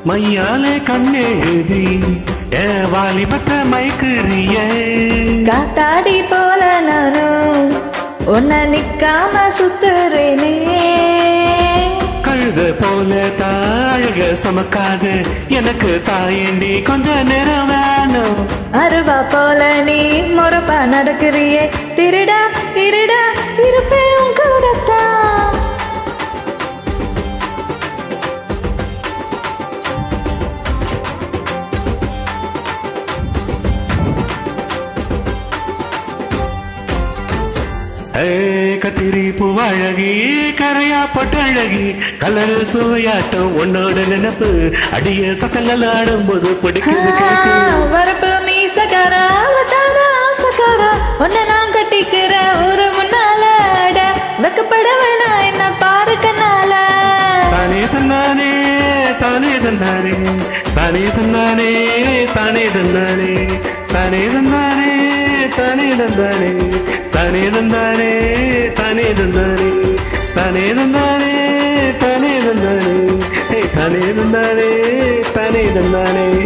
மையாலே கண்ணெழுதி ஏ வாலிபத்த மைக்குறியே காத்தாடி போல நானும் உன்னை நிக்காம சுத்துறேனே கழுத போல தாழக சமக்காத எனக்கு தாயண்டி கொஞ்ச நேரம் வேணும் அருவா போல நீ முறப்பா நடக்கிறியே திருடா திருடா இருப்பேன் உன் கூடத்தான் ஏய், கத்திரி பூவழகி கரையா பொட்டழகி கலர் சுவையாட்டம் உன்னோட நினப்பு அடிய சக்கங்கள் ஆடும்போது பிடிக்குது கேக்கு வரப்பு மீசக்காரா வட்டாத ஆசக்காரா உன்னை நான் கட்டிக்கிற ஒரு முன்னால அட வெக்கப்பட வேணாம் என்ன பாரு கண்ணால தானே தன்னானே தானே தன்னானே தானே தன்னானே தானே தன்னானே தானே தன்னானே தானே தந்தானே தானே தந்தானே தானே தந்தானே தானே தந்தானே தானே தந்தானே ஹே, தானே தந்தானே தானே தந்தானே